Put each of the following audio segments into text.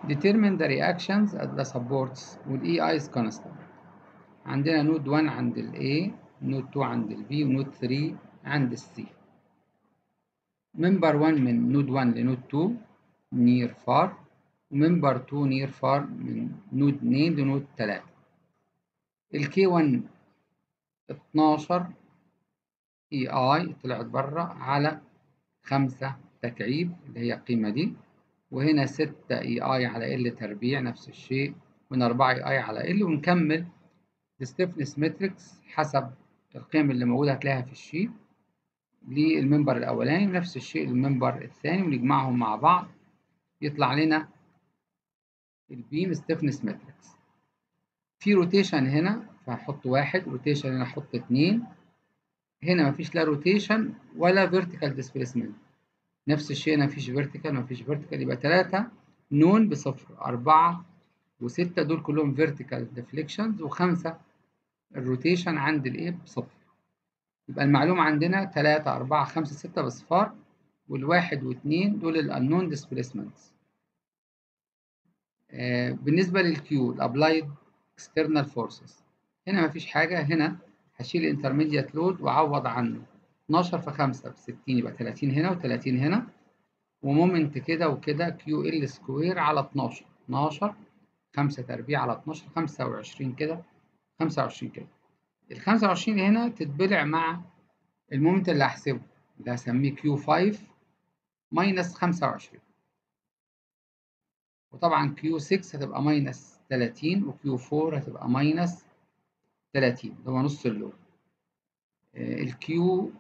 determine the reactions at the supports وال EI is constant عندنا نود 1 عند ال A نود 2 عند ال B ونود 3 عند ال C member 1 من نود 1 لنود 2 near far وممبر 2 near far من نود 2 لنود 3 ال K1 12 EI طلعت بره على 5 تكعيب اللي هي القيمة دي وهنا 6 اي اي على ال تربيع نفس الشيء وهنا 4 اي اي على ال ونكمل الستيفنس ماتريكس حسب القيم اللي موجودة هتلاقيها في الشيت للمنبر الأولاني ونفس الشيء للمنبر الثاني ونجمعهم مع بعض يطلع لنا البيم ستيفنس ماتريكس في روتيشن هنا فهحط واحد روتيشن هنا هحط اتنين هنا مفيش لا روتيشن ولا فيرتيكال ديسبيسمنت نفس الشيء هنا مفيش فيرتيكال مفيش فيرتيكال يبقى تلاتة نون بصفر أربعة وستة دول كلهم فيرتيكال ديفليكشنز وخمسة الروتيشن عند الإيه بصفر يبقى المعلومة عندنا تلاتة أربعة خمسة ستة بصفار والواحد واتنين دول الأنون ديسبيسمنتس آه بالنسبة للكيو الأبلايد external forces هنا مفيش حاجة هنا هشيل الانترميديت لود وأعوض عنه 12 في 5 ب 60 يبقى 30 هنا و30 هنا ومومنت كده وكده كيو ال سكوير على 12 12 5 تربيع على 12 25 كده 25 كده ال 25 هنا تتبلع مع المومنت اللي هحسبه اللي هسميه كيو 5 ماينس 25 وطبعا كيو 6 هتبقى ماينس 30 وكيو 4 هتبقى ماينس 30 ده هو نص اللود الكيو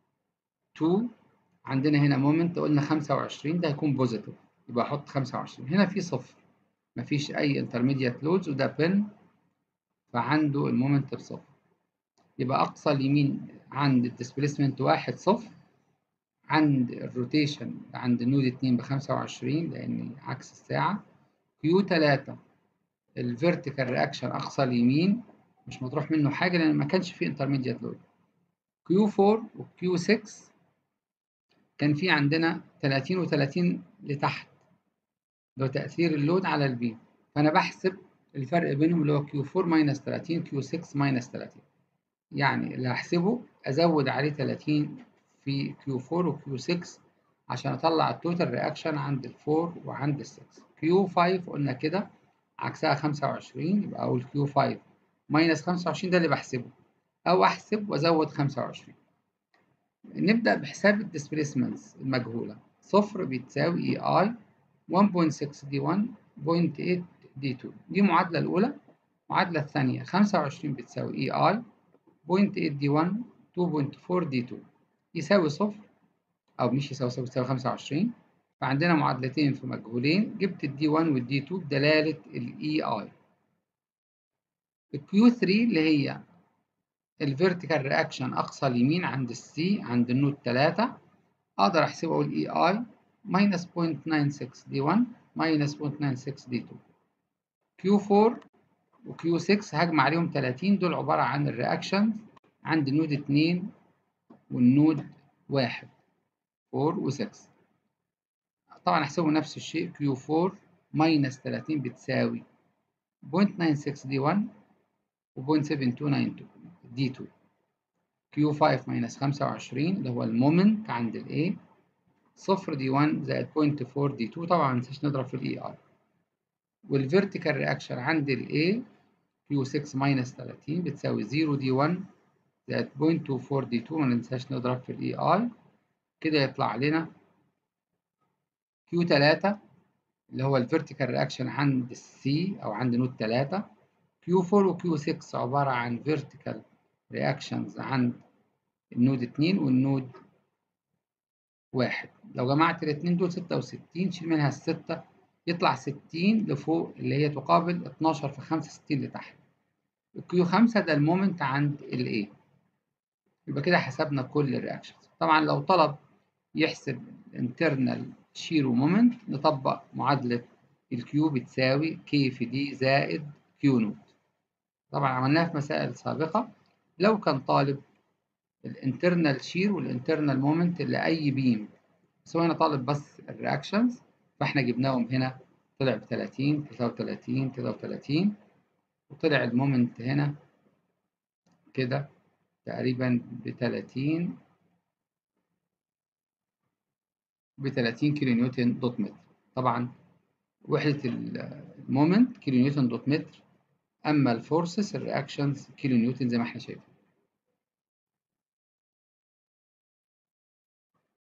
2 عندنا هنا مومنت قلنا 25 ده هيكون بوزيتيف يبقى احط 25 هنا في صفر مفيش اي انترميديت لودز وده بن فعنده المومنت بصفر يبقى اقصى اليمين عند الديسبيسمنت واحد صفر عند الروتيشن عند نود 2 ب 25 لان عكس الساعه كيو 3 الفيرتيكال رياكشن اقصى اليمين مش مطروح منه حاجه لان ما كانش فيه انترميديت لود كيو 4 وكيو 6 كان في عندنا 30 و30 لتحت اللي هو تأثير اللود على البيم فأنا بحسب الفرق بينهم اللي هو كيو 4 ماينس 30 كيو 6 ماينس 30 يعني اللي هحسبه أزود عليه 30 في كيو 4 وكيو 6 عشان أطلع التوتال رياكشن عند ال 4 وعند ال 6 كيو 5 قلنا كده عكسها 25 يبقى أقول كيو 5 ماينس 25 ده اللي بحسبه أو أحسب وأزود 25 نبدأ بحساب الديسبيسمنتس المجهولة صفر بتساوي اي اي 1.6 دي 1 0.8 دي 2 دي المعادلة الأولى المعادلة الثانية 25 بتساوي اي اي 0.8 دي 1 2.4 دي 2 يساوي صفر أو مش يساوي صفر يساوي 25 فعندنا معادلتين في مجهولين جبت الدي 1 والدي 2 بدلالة الاي اي الكيو 3 اللي هي الفيرتيكال رياكشن اقصى اليمين عند السي عند النود 3 اقدر احسبه اقول اي اي ماينس 0.96 دي 1 ماينس 0.96 دي 2 كيو 4 وكيو 6 هجمع عليهم 30 دول عبارة عن الرياكشنز عند النود 2 والنود 1 4 و6 طبعا احسبه نفس الشيء كيو 4 ماينس 30 بتساوي 0.96 دي 1 و 0.7292 دي 2 كيو 5 ماينس 25 اللي هو المومنت عند الاي صفر دي 1 زائد 0.4 دي 2 طبعا مننساش نضرب في الاي اي والفيرتيكال رياكشن عند الاي كيو 6 ماينس 30 بتساوي 0 دي 1 زائد 0.24 دي 2 مننساش نضرب في الاي اي كده يطلع لنا كيو 3 اللي هو الفيرتيكال رياكشن عند السي او عند نود 3 كيو 4 وكيو 6 عبارة عن vertical reactions عند النود 2 والنود 1 لو جمعت الاتنين دول 66 شيل منها الستة يطلع 60 لفوق اللي هي تقابل 12 في 5 60 لتحت الكيو 5 ده المومنت عند ال A يبقى كده حسبنا كل الرياكشنز طبعا لو طلب يحسب internal shear ومومنت نطبق معادلة الكيو بتساوي K في دي زائد كيو نوت طبعا عملناها في مسائل سابقة لو كان طالب الانترنال شير والانترنال مومنت لأي بيم بس هو هنا طالب بس الرياكشنز فاحنا جبناهم هنا طلع ب 30 39 39 وطلع المومنت هنا كده تقريبا ب 30 ب 30 كيلو نيوتن دوت متر طبعا وحدة المومنت كيلو نيوتن دوت متر أما الفورسز الرياكشنز كيلو نيوتن زي ما احنا شايفين